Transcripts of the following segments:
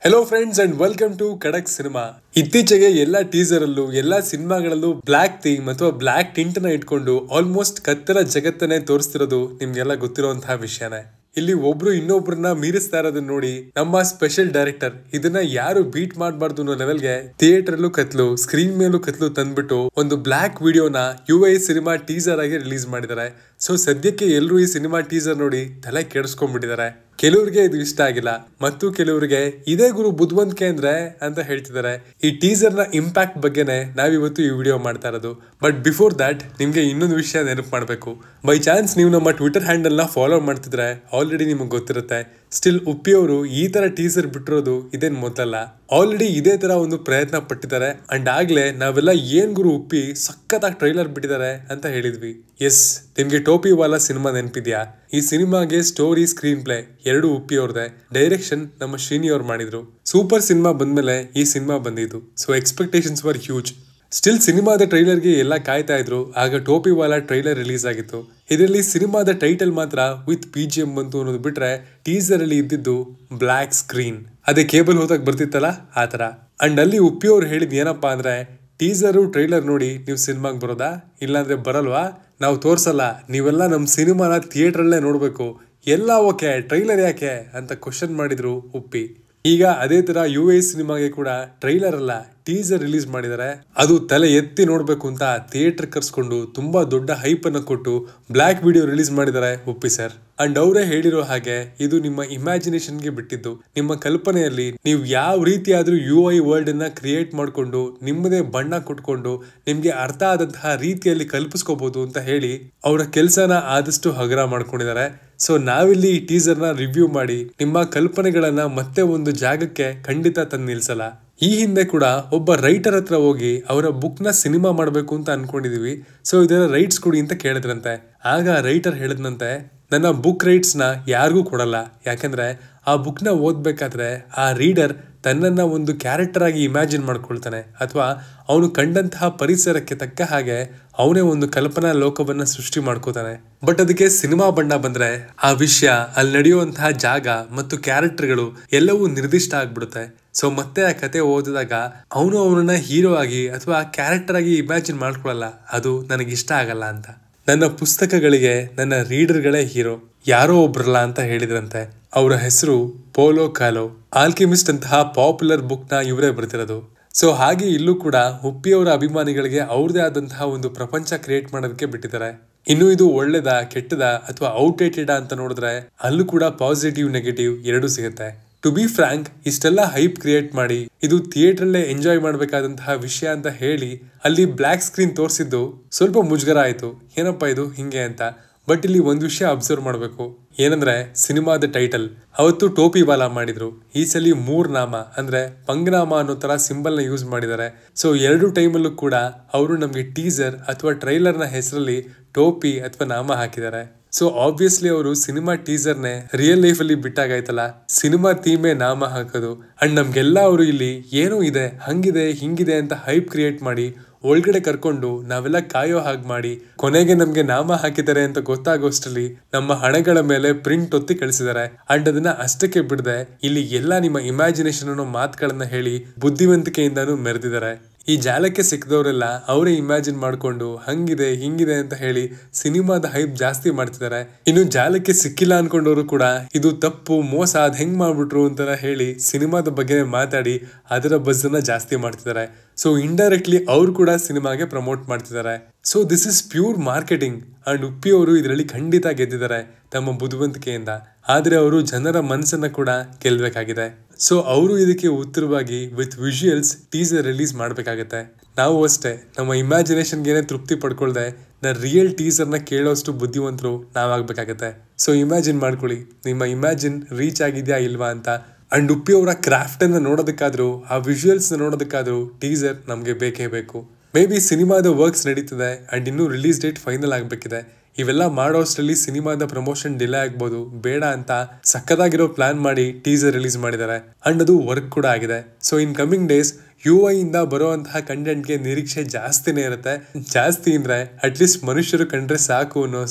hello friends and welcome to Kadak cinema ಇತ್ತೀಚೆಗೆ ಎಲ್ಲಾ teaser ಅಲ್ಲೂ ಎಲ್ಲಾ ಸಿನಿಮಾಗಳಲ್ಲೂ ಬ್ಲಾಕ್ ಥೀಮ್ ಅಥವಾ ಬ್ಲಾಕ್ ಟಿಂಟ್ ನ ಇಟ್ಕೊಂಡು ಆಲ್ಮೋಸ್ಟ್ ಕತ್ತರ ಜಗತ್ತನ್ನೇ ತೋರಿಸ್ತಿರೋದು ನಿಮ್ಗೆಲ್ಲ ಗೊತ್ತಿರುವಂತಹ ವಿಷಯನೇ ಇಲ್ಲಿ ಒಬ್ರು ಇನ್ನೊಬ್ರನ್ನ ಮೀರಿಸ್ತಾ ಇರೋದನ್ನ ನೋಡಿ ನಮ್ಮ ಸ್ಪೆಷಲ್ ಡೈರೆಕ್ಟರ್ ಇದನ್ನ ಯಾರು ಬೀಟ್ ಮಾಡಬಾರ್ದು ಅನ್ನೋ ಲೆವೆಲ್ಗೆ ಥಿಯೇಟರ್ ಅಲ್ಲೂ ಕತ್ಲು ಸ್ಕ್ರೀನ್ ಮೇಲೂ ಕತ್ಲು ತಂದ್ಬಿಟ್ಟು ಒಂದು ಬ್ಲಾಕ್ ವಿಡಿಯೋನ ಯು ಐ ಸಿನಿಮಾ ಟೀಸರ್ ಆಗಿ ರಿಲೀಸ್ ಮಾಡಿದ್ದಾರೆ ಸೊ ಸದ್ಯಕ್ಕೆ ಎಲ್ಲರೂ ಈ ಸಿನಿಮಾ ಟೀಸರ್ ನೋಡಿ ತಲೆ ಕೆಡಿಸ್ಕೊಂಡ್ಬಿಟ್ಟಿದ್ದಾರೆ ಕೆಲವ್ರಿಗೆ ಇದು ಇಷ್ಟ ಆಗಿಲ್ಲ ಮತ್ತು ಕೆಲವರಿಗೆ ಇದೇ ಗುರು ಬುದ್ಧಿವಂತಿಕೆ ಅಂದ್ರೆ ಅಂತ ಹೇಳ್ತಿದ್ದಾರೆ ಈ ಟೀಸರ್ ನ ಇಂಪ್ಯಾಕ್ಟ್ ಬಗ್ಗೆನೆ ನಾವಿವತ್ತು ಈ ವಿಡಿಯೋ ಮಾಡ್ತಾ ಇರೋದು ಬಟ್ ಬಿಫೋರ್ ದಟ್ ನಿಮ್ಗೆ ಇನ್ನೊಂದು ವಿಷಯ ನೆನಪು ಮಾಡಬೇಕು ಬೈ ಚಾನ್ಸ್ ನೀವು ನಮ್ಮ ಟ್ವಿಟರ್ ಹ್ಯಾಂಡಲ್ ನ ಫಾಲೋ ಮಾಡ್ತಿದ್ರೆ ಆಲ್ರೆಡಿ ನಿಮಗೆ ಗೊತ್ತಿರುತ್ತೆ ಸ್ಟಿಲ್ ಉಪ್ಪಿ ಅವರು ಈ ತರ ಟೀಸರ್ ಬಿಟ್ಟಿರೋದು ಇದೇನ್ ಮೊದಲಲ್ಲ ಆಲ್ರೆಡಿ ಇದೇ ತರ ಒಂದು ಪ್ರಯತ್ನ ಪಟ್ಟಿದ್ದಾರೆ ಅಂಡ್ ಆಗ್ಲೇ ನಾವೆಲ್ಲ ಏನ್ ಗುರು ಉಪ್ಪಿ ಸಖತ್ತಾಗಿ ಟ್ರೈಲರ್ ಬಿಟ್ಟಿದ್ದಾರೆ ಅಂತ ಹೇಳಿದ್ವಿ ಎಸ್ ನಿಮ್ಗೆ ಟೋಪಿ ವಾಲಾ ಸಿನಿಮಾ ನೆನಪಿದ್ಯಾ ಈ ಸಿನಿಮಾಗೆ ಸ್ಟೋರಿ ಸ್ಕ್ರೀನ್ ಪ್ಲೇ ಎರಡು ಉಪ್ಪಿ ಅವ್ರದೆ ಡೈರೆಕ್ಷನ್ ನಮ್ಮ ಶ್ರೀನಿ ಅವ್ರು ಮಾಡಿದ್ರು ಸೂಪರ್ ಸಿನಿಮಾ ಬಂದ್ಮೇಲೆ ಈ ಸಿನಿಮಾ ಬಂದಿದ್ದು so expectations were huge still ಸಿನಿಮಾದ ಟ್ರೈಲರ್ಗೆ ಎಲ್ಲ ಕಾಯ್ತಾ ಇದ್ರು ಆಗ ಟೋಪಿ ವಾಲಾ ಟ್ರೈಲರ್ ರಿಲೀಸ್ ಆಗಿತ್ತು ಇದರಲ್ಲಿ ಸಿನಿಮಾದ ಟೈಟಲ್ ಮಾತ್ರ ವಿತ್ ಪಿ ಜಿ ಎಂ ಬಂತು ಅನ್ನೋದು ಬಿಟ್ರೆ ಟೀಸರ್ ಅಲ್ಲಿ ಇದ್ದಿದ್ದು ಬ್ಲ್ಯಾಕ್ ಸ್ಕ್ರೀನ್ ಅದೇ ಕೇಬಲ್ ಹೋದಾಗ ಬರ್ತಿತ್ತಲ್ಲ ಆ ತರ ಅಂಡ್ ಅಲ್ಲಿ ಉಪ್ಪಿ ಅವ್ರು ಹೇಳಿದ್ ಏನಪ್ಪಾ ಅಂದ್ರೆ ಟೀಸರು ಟ್ರೈಲರ್ ನೋಡಿ ನೀವು ಸಿನಿಮಾಗೆ ಬರೋದಾ ಇಲ್ಲಾಂದ್ರೆ ಬರಲ್ವಾ ನಾವು ತೋರ್ಸಲ್ಲ ನೀವೆಲ್ಲ ನಮ್ಮ ಸಿನಿಮಾನ ಥಿಯೇಟ್ರಲ್ಲೇ ನೋಡಬೇಕು ಎಲ್ಲ ಓಕೆ ಟ್ರೈಲರ್ ಯಾಕೆ ಅಂತ ಕ್ವಶನ್ ಮಾಡಿದ್ರು ಉಪ್ಪಿ ಈಗ ಅದೇ ತರ ಯು ಎ ಸಿನಿಮಾಗೆ ಕೂಡ ಟ್ರೈಲರ್ ಅಲ್ಲ ಟೀಸರ್ ರಿಲೀಸ್ ಮಾಡಿದ್ದಾರೆ ಅದು ತಲೆ ಎತ್ತಿ ನೋಡ್ಬೇಕು ಅಂತ ಥಿಯೇಟರ್ ಕರ್ಸ್ಕೊಂಡು ತುಂಬಾ ದೊಡ್ಡ ಹೈಪ್ ಅನ್ನ ಕೊಟ್ಟು ಬ್ಲಾಕ್ ವಿಡಿಯೋ ರಿಲೀಸ್ ಮಾಡಿದ್ದಾರೆ ಉಪ್ಪಿ ಸರ್ ಅಂಡ್ ಅವರೇ ಹೇಳಿರೋ ಹಾಗೆ ಇದು ನಿಮ್ಮ ಇಮ್ಯಾಜಿನೇಷನ್ಗೆ ಬಿಟ್ಟಿದ್ದು ನಿಮ್ಮ ಕಲ್ಪನೆಯಲ್ಲಿ ನೀವು ಯಾವ ರೀತಿಯಾದ್ರೂ ಯು ಐ ವರ್ಲ್ಡ್ ಅನ್ನ ಕ್ರಿಯೇಟ್ ಮಾಡಿಕೊಂಡು ನಿಮ್ಮದೇ ಬಣ್ಣ ಕೊಟ್ಕೊಂಡು ನಿಮ್ಗೆ ಅರ್ಥ ಆದಂತಹ ರೀತಿಯಲ್ಲಿ ಕಲ್ಪಿಸ್ಕೋಬಹುದು ಅಂತ ಹೇಳಿ ಅವರ ಕೆಲಸನ ಆದಷ್ಟು ಹಗರ ಮಾಡ್ಕೊಂಡಿದ್ದಾರೆ ಸೊ ನಾವಿಲ್ಲಿ ಈ ಟೀಸರ್ ನ ರಿವ್ಯೂ ಮಾಡಿ ನಿಮ್ಮ ಕಲ್ಪನೆಗಳನ್ನ ಮತ್ತೆ ಒಂದು ಜಾಗಕ್ಕೆ ಖಂಡಿತ ತಂದು ನಿಲ್ಸಲ್ಲ ಈ ಹಿಂದೆ ಕೂಡ ಒಬ್ಬ ರೈಟರ್ ಹತ್ರ ಹೋಗಿ ಅವರ ಬುಕ್ ನ ಸಿನಿಮಾ ಮಾಡಬೇಕು ಅಂತ ಅನ್ಕೊಂಡಿದೀವಿ ಸೊ ಇದರ ರೈಟ್ಸ್ ಕೊಡಿ ಅಂತ ಕೇಳಿದ್ರಂತೆ ಆಗ ರೈಟರ್ ಹೇಳಿದ್ನಂತೆ ನನ್ನ ಬುಕ್ ರೈಟ್ಸ್ ನ ಯಾರಿಗೂ ಕೊಡಲ್ಲ ಯಾಕಂದ್ರೆ ಆ ಬುಕ್ ನ ಓದ್ಬೇಕಾದ್ರೆ ಆ ರೀಡರ್ ತನ್ನನ್ನ ಒಂದು ಕ್ಯಾರೆಕ್ಟರ್ ಆಗಿ ಇಮ್ಯಾಜಿನ್ ಮಾಡ್ಕೊಳ್ತಾನೆ ಅಥವಾ ಅವನು ಕಂಡಂತಹ ಪರಿಸರಕ್ಕೆ ತಕ್ಕ ಹಾಗೆ ಅವನೇ ಒಂದು ಕಲ್ಪನಾ ಲೋಕವನ್ನ ಸೃಷ್ಟಿ ಮಾಡ್ಕೋತಾನೆ ಬಟ್ ಅದಕ್ಕೆ ಸಿನಿಮಾ ಬಣ್ಣ ಬಂದ್ರೆ ಆ ವಿಷಯ ಅಲ್ಲಿ ನಡೆಯುವಂತಹ ಜಾಗ ಮತ್ತು ಕ್ಯಾರೆಕ್ಟರ್ಗಳು ಎಲ್ಲವೂ ನಿರ್ದಿಷ್ಟ ಆಗ್ಬಿಡುತ್ತೆ ಸೊ ಮತ್ತೆ ಆ ಕತೆ ಓದಿದಾಗ ಅವನು ಅವನನ್ನ ಹೀರೋ ಆಗಿ ಅಥವಾ ಕ್ಯಾರೆಕ್ಟರ್ ಆಗಿ ಇಮ್ಯಾಜಿನ್ ಮಾಡ್ಕೊಳಲ್ಲ ಅದು ನನಗೆ ಇಷ್ಟ ಆಗಲ್ಲ ಅಂತ ನನ್ನ ಪುಸ್ತಕಗಳಿಗೆ ನನ್ನ ರೀಡರ್ಗಳೇ ಹೀರೋ ಯಾರೋ ಒಬ್ರಲ್ಲ ಅಂತ ಹೇಳಿದ್ರಂತೆ ಅವರ ಹೆಸರು ಪೋಲೋ ಕಾಲೋ ಆಲ್ಕಿಮಿಸ್ಟ್ ಅಂತಹ ಪಾಪ್ಯುಲರ್ ಬುಕ್ ನ ಇವರೇ ಬರ್ತಿರೋದು ಸೊ ಹಾಗೆ ಇಲ್ಲೂ ಕೂಡ ಉಪ್ಪಿಯವರ ಅಭಿಮಾನಿಗಳಿಗೆ ಅವ್ರದೇ ಆದಂತಹ ಒಂದು ಪ್ರಪಂಚ ಕ್ರಿಯೇಟ್ ಮಾಡೋದಕ್ಕೆ ಬಿಟ್ಟಿದ್ದಾರೆ ಇನ್ನು ಇದು ಒಳ್ಳೇದ ಕೆಟ್ಟದ ಅಥವಾ ಔಟ್ಡೇಟೆಡ್ ಅಂತ ನೋಡಿದ್ರೆ ಅಲ್ಲೂ ಕೂಡ ಪಾಸಿಟಿವ್ ನೆಗೆಟಿವ್ ಎರಡೂ ಸಿಗುತ್ತೆ ಟು ಬಿ ಫ್ರಾಂಕ್ ಇಷ್ಟೆಲ್ಲ ಹೈಪ್ ಕ್ರಿಯೇಟ್ ಮಾಡಿ ಇದು ಥಿಯೇಟ್ರಲ್ಲೇ ಎಂಜಾಯ್ ಮಾಡಬೇಕಾದಂತಹ ವಿಷಯ ಅಂತ ಹೇಳಿ ಅಲ್ಲಿ ಬ್ಲ್ಯಾಕ್ ಸ್ಕ್ರೀನ್ ತೋರಿಸಿದ್ದು ಸ್ವಲ್ಪ ಮುಜುಗರ ಆಯ್ತು ಏನಪ್ಪಾ ಇದು ಹಿಂಗೆ ಅಂತ ಬಟ್ ಇಲ್ಲಿ ಒಂದು ವಿಷಯ ಅಬ್ಸರ್ವ್ ಮಾಡಬೇಕು ಏನಂದ್ರೆ ಸಿನಿಮಾದ ಟೈಟಲ್ ಅವತ್ತು ಟೋಪಿ ಬಾಲ ಮಾಡಿದ್ರು ಈ ಸಲ ಮೂರ್ ನಾಮ ಅಂದ್ರೆ ಪಂಗನಾಮ ಅನ್ನೋ ತರ ಸಿಂಬಲ್ ನ ಯೂಸ್ ಮಾಡಿದ್ದಾರೆ ಸೊ ಎರಡು ಟೈಮಲ್ಲೂ ಕೂಡ ಅವರು ನಮಗೆ ಟೀಸರ್ ಅಥವಾ ಟ್ರೈಲರ್ ನ ಹೆಸರಲ್ಲಿ ಟೋಪಿ ಅಥವಾ ನಾಮ ಹಾಕಿದ್ದಾರೆ ಸೊ ಆಬ್ವಿಯಸ್ಲಿ ಅವರು ಸಿನಿಮಾ ಟೀಸರ್ನೇ ರಿಯಲ್ ಲೈಫ್ ಅಲ್ಲಿ ಬಿಟ್ಟಾಗಾಯ್ತಲ್ಲ ಸಿನಿಮಾ ಥೀಮೇ ನಾಮ ಹಾಕೋದು ಅಂಡ್ ನಮ್ಗೆಲ್ಲ ಅವರು ಇಲ್ಲಿ ಏನೋ ಇದೆ ಹಂಗಿದೆ ಹಿಂಗಿದೆ ಅಂತ ಹೈಪ್ ಕ್ರಿಯೇಟ್ ಮಾಡಿ ಒಳಗಡೆ ಕರ್ಕೊಂಡು ನಾವೆಲ್ಲ ಕಾಯೋ ಹಾಗೆ ಮಾಡಿ ಕೊನೆಗೆ ನಮ್ಗೆ ನಾಮ ಹಾಕಿದ್ದಾರೆ ಅಂತ ಗೊತ್ತಾಗೋಷ್ಟರಲ್ಲಿ ನಮ್ಮ ಹಣೆಗಳ ಮೇಲೆ ಪ್ರಿಂಟ್ ಒತ್ತಿ ಕಳಿಸಿದ್ದಾರೆ ಅಂಡ್ ಅದನ್ನ ಅಷ್ಟಕ್ಕೆ ಬಿಡದೆ ಇಲ್ಲಿ ಎಲ್ಲಾ ನಿಮ್ಮ ಇಮ್ಯಾಜಿನೇಷನ್ ಅನ್ನೋ ಮಾತುಗಳನ್ನ ಹೇಳಿ ಬುದ್ಧಿವಂತಿಕೆಯಿಂದಾನು ಮೆರೆದಿದ್ದಾರೆ ಈ ಜಾಲಕ್ಕೆ ಸಿಕ್ಕದವರೆಲ್ಲ ಅವರೇ ಇಮ್ಯಾಜಿನ್ ಮಾಡ್ಕೊಂಡು ಹಂಗಿದೆ ಹಿಂಗಿದೆ ಅಂತ ಹೇಳಿ ಸಿನಿಮಾದ ಹೈಪ್ ಜಾಸ್ತಿ ಮಾಡ್ತಿದ್ದಾರೆ ಇನ್ನು ಜಾಲಕ್ಕೆ ಸಿಕ್ಕಿಲ್ಲ ಅನ್ಕೊಂಡವರು ಕೂಡ ಇದು ತಪ್ಪು ಮೋಸ ಅದ್ ಹೆಂಗ್ ಮಾಡ್ಬಿಟ್ರು ಅಂತ ಹೇಳಿ ಸಿನಿಮಾದ ಬಗ್ಗೆ ಮಾತಾಡಿ ಅದರ ಬಸ್ಸನ್ನ ಜಾಸ್ತಿ ಮಾಡ್ತಿದ್ದಾರೆ ಸೊ ಇಂಡೈರೆಕ್ಟ್ಲಿ ಅವ್ರು ಕೂಡ ಸಿನಿಮಾಗೆ ಪ್ರಮೋಟ್ ಮಾಡ್ತಿದ್ದಾರೆ so this is pure marketing and Uppi ಅವರು ಇದರಲ್ಲಿ ಖಂಡಿತ ಗೆದ್ದಿದ್ದಾರೆ ತಮ್ಮ ಬುದ್ಧಿವಂತಿಕೆಯಿಂದ ಆದ್ರೆ ಅವರು ಜನರ ಮನಸ್ಸನ್ನ ಕೂಡ ಗೆಲ್ಬೇಕಾಗಿದೆ ಸೊ ಅವರು ಇದಕ್ಕೆ ಉತ್ತರವಾಗಿ ವಿತ್ ವಿಜುವಲ್ಸ್ ಟೀಸರ್ ರಿಲೀಸ್ ಮಾಡಬೇಕಾಗತ್ತೆ ನಾವು ಅಷ್ಟೇ ನಮ್ಮ ಇಮ್ಯಾಜಿನೇಷನ್ಗೆನೆ ತೃಪ್ತಿ ಪಡ್ಕೊಳ್ದೆ ನ ರಿಯಲ್ ಟೀಸರ್ನ ಕೇಳೋಷ್ಟು ಬುದ್ಧಿವಂತರು ನಾವಾಗಬೇಕಾಗತ್ತೆ ಸೊ ಇಮ್ಯಾಜಿನ್ ಮಾಡ್ಕೊಳ್ಳಿ ನಿಮ್ಮ ಇಮ್ಯಾಜಿನ್ ರೀಚ್ ಆಗಿದ್ಯಾ ಇಲ್ವಾ ಅಂತ ಅಂಡ್ ಉಪ್ಪಿ ಅವರ ಕ್ರಾಫ್ಟ್ ಅನ್ನ ನೋಡೋದಕ್ಕಾದ್ರೂ ಆ ವಿಜುವಲ್ಸ್ ನೋಡೋದಕ್ಕಾದ್ರೂ ಟೀಸರ್ ನಮಗೆ ಬೇಕೇ ಬೇಕು ಮೇ ಬಿ ಸಿನಿಮಾದ ವರ್ಕ್ಸ್ ನಡೀತದೆ ಅಂಡ್ ಇನ್ನೂ ರಿಲೀಸ್ ಡೇಟ್ ಫೈನಲ್ ಆಗಬೇಕಿದೆ ಇವೆಲ್ಲ ಮಾಡೋಷ್ಟರಲ್ಲಿ ಸಿನಿಮಾದ ಪ್ರಮೋಷನ್ ಡಿಲೇ ಆಗ್ಬೋದು ಬೇಡ ಅಂತ ಸಕ್ಕದಾಗಿರೋ ಪ್ಲಾನ್ ಮಾಡಿ ಟೀಸರ್ ರಿಲೀಸ್ ಮಾಡಿದ್ದಾರೆ ಅಂಡ್ ಅದು ವರ್ಕ್ ಕೂಡ ಆಗಿದೆ so in coming days U I ಇಂದ ಬರುವಂತಹ ಕಂಟೆಂಟ್ಗೆ ನಿರೀಕ್ಷೆ ಜಾಸ್ತಿನೇ ಇರುತ್ತೆ ಜಾಸ್ತಿ ಅಂದ್ರೆ ಅಟ್ಲೀಸ್ಟ್ ಮನುಷ್ಯರು ಕಂಡ್ರೆ ಸಾಕು ಅನ್ನೋಷ್ಟು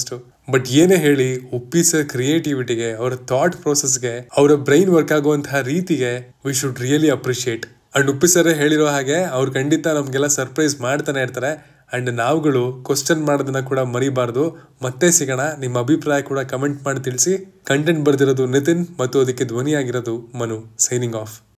ಬಟ್ ಏನೇ ಹೇಳಿ ಉಪ್ಪಿ ಸರ್ ಕ್ರಿಯೇಟಿವಿಟಿಗೆ ಅವರ ಥಾಟ್ ಪ್ರೋಸೆಸ್ಗೆ ಅವರ ಬ್ರೈನ್ ವರ್ಕ್ ಆಗುವಂತಹ ರೀತಿಗೆ we should really appreciate and Uppi sir ಹೇಳಿರೋ ಹಾಗೆ ಅವ್ರು ಖಂಡಿತ ನಮಗೆಲ್ಲ ಸರ್ಪ್ರೈಸ್ ಮಾಡ್ತಾನೆ ಇರ್ತಾರೆ ಅಂಡ್ ನಾವುಗಳು ಕ್ವಶನ್ ಮಾಡೋದನ್ನ ಕೂಡ ಮರಿಬಾರ್ದು ಮತ್ತೆ ಸಿಗೋಣ ನಿಮ್ಮ ಅಭಿಪ್ರಾಯ ಕೂಡ ಕಮೆಂಟ್ ಮಾಡಿ ತಿಳಿಸಿ ಕಂಟೆಂಟ್ ಬರ್ದಿರೋದು ನಿತಿನ್ ಮತ್ತು ಅದಕ್ಕೆ ಧ್ವನಿಯಾಗಿರೋದು ಮನು ಸೈನಿಂಗ್ ಆಫ್